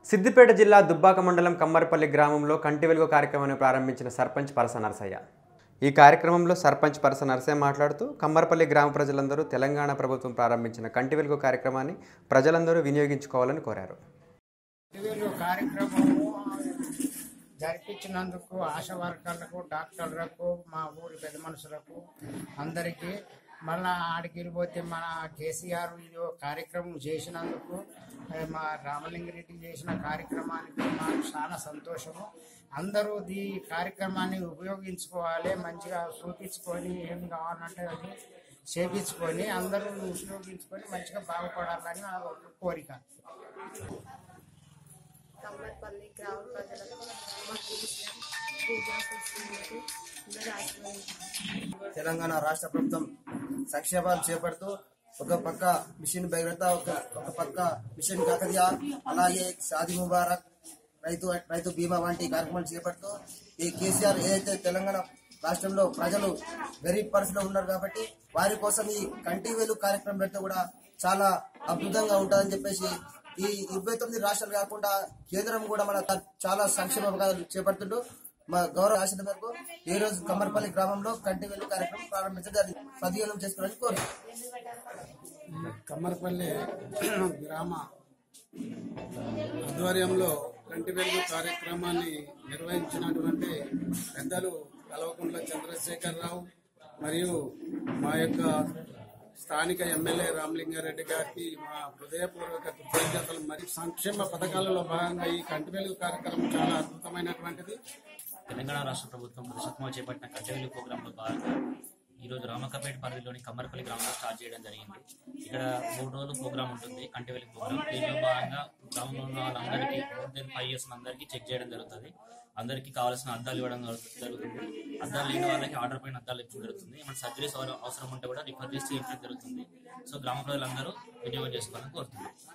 సిద్దిపేట జిల్లా దుబ్బాక మండలం కమ్మరపల్లి గ్రామంలో కంటి వెలుగు కార్యక్రమాన్ని ప్రారంభించిన సర్పంచ్ పరస నరసయ్య ఈ కార్యక్రమంలో సర్పంచ్ పరస నరసయ్య మాట్లాడుతూ కమ్మరపల్లి గ్రామ ప్రజలందరూ తెలంగాణ ప్రభుత్వం ప్రారంభించిన కంటి వెలుగు కార్యక్రమాన్ని ప్రజలందరూ వినియోగించుకోవాలని కోరారు వీళ్ళు కార్యక్రమము జరిపించినందుకు ఆశా వర్కర్లకు డాక్టర్లకు మా ఊరి పెద్ద మనుషులకు అందరికీ మళ్ళా ఆడికి వెళ్ళిపోతే మన కేసీఆర్ ఇది ఒక కార్యక్రమం చేసినందుకు ఏ, మా రామలింగారెడ్డి చేసిన కార్యక్రమానికి మాకు చాలా సంతోషము అందరూ ఈ కార్యక్రమాన్ని ఉపయోగించుకోవాలి మంచిగా చూపించుకొని ఏం కావాలంటే అది చేపించుకొని అందరూ ఉపయోగించుకొని మంచిగా బాగుపడాలని నా ఒక కోరిక కమ్మర్పల్లి గ్రామ ప్రజలకు మా కేసీఆర్ పూజా చేస్తున్నందుకు అందరూ ఆశీర్వదించారు తెలంగాణ రాష్ట్ర ప్రభుత్వం సంక్షేమాలు చేపడుతూ ఒక పక్క మిషన్ భగీరథ ఒక ఒక పక్క మిషన్ కాకరియా అలాగే షాది ముబారక్ రైతు రైతు బీమా వంటి కార్యక్రమాలు చేపడుతూ ఈ కేసీఆర్ ఏదైతే తెలంగాణ రాష్ట్రంలో ప్రజలు గరీబ్ పరిస్థితిలో ఉన్నారు కాబట్టి వారి కోసం ఈ కంటి వేలు కార్యక్రమం పెడితే కూడా చాలా అద్భుతంగా ఉంటుందని చెప్పేసి ఈ ఇరవై తొమ్మిది రాష్ట్రాలు కాకుండా కేంద్రం కూడా మన త- చాలా సంక్షేమ పథకాలు చేపడుతుంటూ మా గౌరవ ఆశల మేరకు ఈ రోజు కమ్మర్పల్లి గ్రామంలో కంటి వెళ్ళు కార్యక్రమం ప్రారంభించడం జరిగింది సద్వినియోగం చేసుకోవాలని కోరుతున్నాను కమ్మరపల్లి గ్రామ ఆధ్వర్యంలో కంటి వెలుగు కార్యక్రమాన్ని నిర్వహించినటువంటి పెద్దలు కల్వకుంట్ల చంద్రశేఖరరావు మరియు మా యొక్క స్థానిక ఎమ్మెల్యే రామలింగారెడ్డి గారికి మా హృదయపూర్వక కృతజ్ఞతలు మరియు సంక్షేమ పథకాలలో భాగంగా ఈ కంటి వెలుగు కార్యక్రమం చాలా అద్భుతమైనటువంటిది తెలంగాణ రాష్ట్ర ప్రభుత్వం ప్రస్తుతం చేపట్టిన కట్టెవెల్లి ప్రోగ్రాంలో భాగంగా ఈరోజు రామకపేట పరిధిలోని కమ్మరపల్లి గ్రామంలో స్టార్ట్ చేయడం జరిగింది ఇక్కడ మూడు రోజులు ప్రోగ్రామ్ ఉంటుంది కంటివెల్లి ప్రోగ్రామ్ దీనిలో భాగంగా గ్రామంలో ఉన్న వాళ్ళందరికీ మోర్ దెన్ ఫైవ్ ఇయర్స్ అందరికీ చెక్ చేయడం జరుగుతుంది అందరికీ కావాల్సిన అద్దాలు ఇవ్వడం జరుగు- జరుగుతుంది అద్దాలు లేని వాళ్ళకి ఆర్డర్ పైన అద్దాలు ఇవ్వడం జరుగుతుంది మన సర్జరీస్ అవసరం ఉంటే కూడా రిఫర్ చేసి ఇవ్వడం జరుగుతుంది సో గ్రామ ప్రజలందరూ వినియోగం చేసుకోవాలని కోరుతున్నాం